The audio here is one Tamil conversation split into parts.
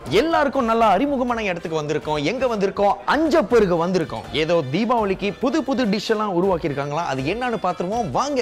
எல்லாருக்கும் நல்லா அறிமுகமான இடத்துக்கு வந்திருக்கோம் எங்க வந்திருக்கோம் அஞ்சப்பருக்கு வந்திருக்கோம் ஏதோ தீபாவளிக்கு புது புது டிஷ் எல்லாம் உருவாக்கி இருக்காங்களா அது என்னன்னு பார்த்துருவோம் வாங்க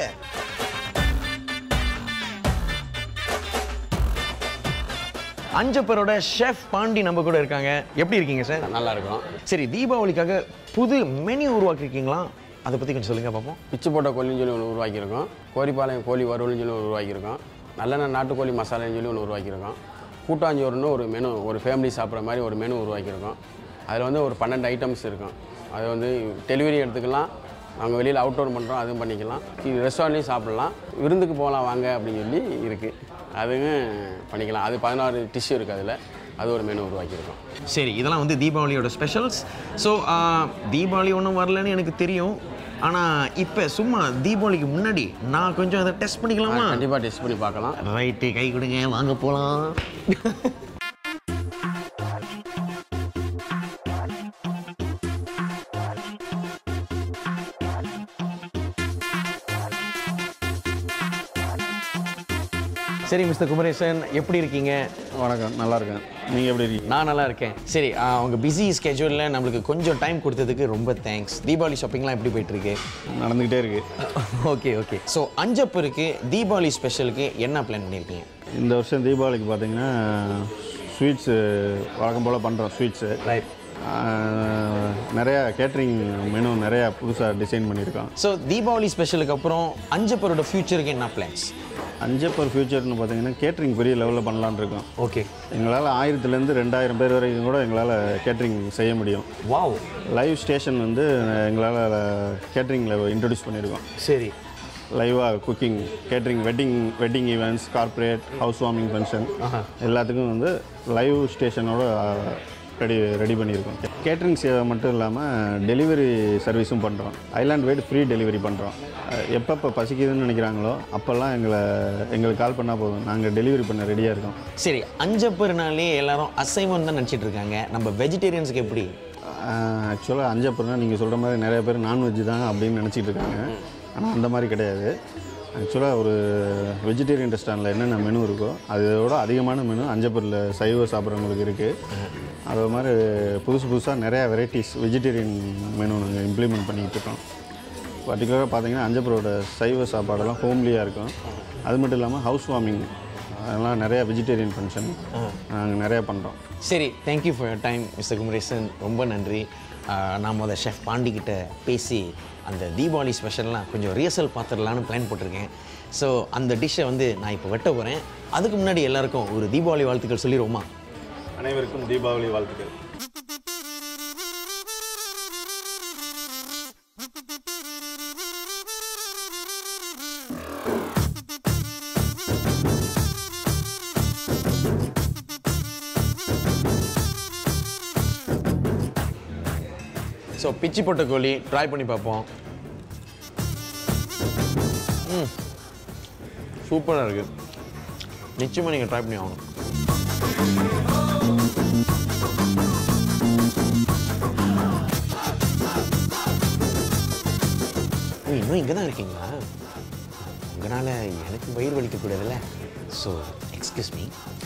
அஞ்சப்பரோட ஷெஃப் பாண்டி நம்ம கூட இருக்காங்க எப்படி இருக்கீங்க சார் நல்லா இருக்கும் சரி தீபாவளிக்காக புது மெனு உருவாக்கியிருக்கீங்களா அதை பத்தி கொஞ்சம் சொல்லுங்க பார்ப்போம் பிச்சு போட்ட கோழின்னு சொல்லி ஒன்று உருவாக்கியிருக்கோம் கோரிப்பாளையம் கோழி வறுவல்னு சொல்லி ஒன்று உருவாக்கியிருக்கோம் நல்லெண்ணெய் நாட்டுக்கோழி மசாலான்னு சொல்லி ஒன்று உருவாக்கியிருக்கோம் கூட்டாஞ்சோறுன்னு ஒரு மெனு ஒரு ஃபேமிலி சாப்பிட்ற மாதிரி ஒரு மெனு உருவாக்கியிருக்கோம் அதில் வந்து ஒரு பன்னெண்டு ஐட்டம்ஸ் இருக்கும் அது வந்து டெலிவரி எடுத்துக்கலாம் நாங்கள் வெளியில் அவுட்டோர் பண்ணுறோம் அதுவும் பண்ணிக்கலாம் ரெஸ்டாரண்ட்லேயும் சாப்பிட்லாம் விருந்துக்கு போகலாம் வாங்க அப்படின்னு சொல்லி இருக்குது அதுவும் பண்ணிக்கலாம் அது பதினாறு டிஷ்யூ இருக்குது அதில் அது ஒரு மெனு உருவாக்கியிருக்கோம் சரி இதெல்லாம் வந்து தீபாவளியோட ஸ்பெஷல்ஸ் ஸோ தீபாவளி ஒன்றும் வரலன்னு எனக்கு தெரியும் ஆனால் இப்போ சும்மா தீபாவளிக்கு முன்னாடி நான் கொஞ்சம் அதை டெஸ்ட் பண்ணிக்கலாமா கண்டிப்பாக டெஸ்ட் பண்ணி பார்க்கலாம் ரைட்டு கை கொடுங்க வாங்க போகலாம் சரி மிஸ்டர் குமரேசன் எப்படி இருக்கீங்க வணக்கம் நல்லா இருக்கேன் நீங்கள் எப்படி இருக்கீங்க நான் நல்லா இருக்கேன் சரி ஆ, உங்க பிஸி ஸ்கெட்யூலில் நம்மளுக்கு கொஞ்சம் டைம் கொடுத்ததுக்கு ரொம்ப தேங்க்ஸ் தீபாவளி ஷாப்பிங்லாம் எப்படி போயிட்டு இருக்கு நடந்துக்கிட்டே இருக்கு ஓகே ஓகே ஸோ அஞ்சப்பருக்கு தீபாவளி ஸ்பெஷலுக்கு என்ன பிளான் பண்ணியிருக்கீங்க இந்த வருஷம் தீபாவளிக்கு பார்த்தீங்கன்னா ஸ்வீட்ஸு வழக்கம் போல் பண்ணுறோம் ஸ்வீட்ஸு ரைட் நிறையா கேட்ரிங் மெனு நிறையா புதுசாக டிசைன் பண்ணியிருக்கோம் ஸோ தீபாவளி ஸ்பெஷலுக்கு அப்புறம் அஞ்சப்பரோட ஃபியூச்சருக்கு என்ன பிளான்ஸ் அஞ்சப்பர் ஃபியூச்சர்னு பார்த்தீங்கன்னா கேட்ரிங் பெரிய லெவலில் பண்ணலான்னு இருக்கோம் ஓகே எங்களால் ஆயிரத்துலேருந்து ரெண்டாயிரம் பேர் வரைக்கும் கூட எங்களால் கேட்ரிங் செய்ய முடியும் வாவ் லைவ் ஸ்டேஷன் வந்து எங்களால் கேட்ரிங்கில் இன்ட்ரடியூஸ் பண்ணியிருக்கோம் சரி லைவாக cooking catering wedding wedding events corporate house warming function எல்லாத்துக்கும் வந்து லைவ் ஸ்டேஷனோட ரெடி ரெடி பண்ணியிருக்கோம் கேட்ரிங் சேவை மட்டும் இல்லாமல் டெலிவரி சர்வீஸும் பண்ணுறோம் ஐலாண்ட் வைடு ஃப்ரீ டெலிவரி பண்ணுறோம் எப்பப்போ பசிக்குதுன்னு நினைக்கிறாங்களோ அப்போல்லாம் எங்களை எங்களுக்கு கால் பண்ணால் போதும் நாங்கள் டெலிவரி பண்ண ரெடியாக இருக்கோம் சரி அஞ்சப்பர்னாலே எல்லாரும் அசைவம் தான் நினச்சிட்டு இருக்காங்க நம்ம வெஜிடேரியன்ஸுக்கு எப்படி ஆக்சுவலாக அஞ்சப்பர்னா நீங்கள் சொல்கிற மாதிரி நிறைய பேர் நான்வெஜ் தான் அப்படின்னு நினச்சிட்டு இருக்காங்க ஆனால் அந்த மாதிரி கிடையாது ஆக்சுவலாக ஒரு வெஜிடேரியன் ரெஸ்டாரண்ட்டில் என்னென்ன மெனு இருக்கோ அதோட அதிகமான மெனு அஞ்சப்பரில் சைவ சாப்பிட்றவங்களுக்கு இருக்குது அது மாதிரி புதுசு புதுசாக நிறையா வெரைட்டிஸ் வெஜிடேரியன் மெனு நாங்கள் இம்ப்ளிமெண்ட் பண்ணிக்கிட்டு இருக்கோம் பர்டிகுலராக பார்த்தீங்கன்னா அஞ்சப்பரோட சைவ சாப்பாடெல்லாம் ஹோம்லியாக இருக்கும் அது மட்டும் இல்லாமல் ஹவுஸ் வார்மிங் அதெல்லாம் நிறையா வெஜிடேரியன் ஃபங்க்ஷன் நாங்கள் நிறையா பண்ணுறோம் சரி thank you for your time mister Kumaresan ரொம்ப நன்றி ஆஹ் நான் முத ஷெஃப் பாண்டிக்கிட்ட பேசி அந்த தீபாவளி ஸ்பெஷல்லாம் கொஞ்சம் ரியர்சல் பார்த்துடலான்னு பிளான் போட்டிருக்கேன் ஸோ அந்த டிஷ்ஷை வந்து நான் இப்போ வெட்ட போகிறேன் அதுக்கு முன்னாடி எல்லாருக்கும் ஒரு தீபாவளி வாழ்த்துக்கள் சொல்லிடுவோமா அனைவருக்கும் தீபாவளி வாழ்த்துக்கள் ஸோ பிச்சி போட்ட கோழி ட்ரை பண்ணி பார்ப்போம் ம் சூப்பராக இருக்குது நிச்சயமாக நீங்கள் ட்ரை பண்ணி ஆகணும் ஓ, இன்னும் இங்கே தான் இருக்கீங்களா உங்களால் எனக்கு வயிறு வலிக்கக்கூடாதுல்ல ஸோ எக்ஸ்கியூஸ் மீ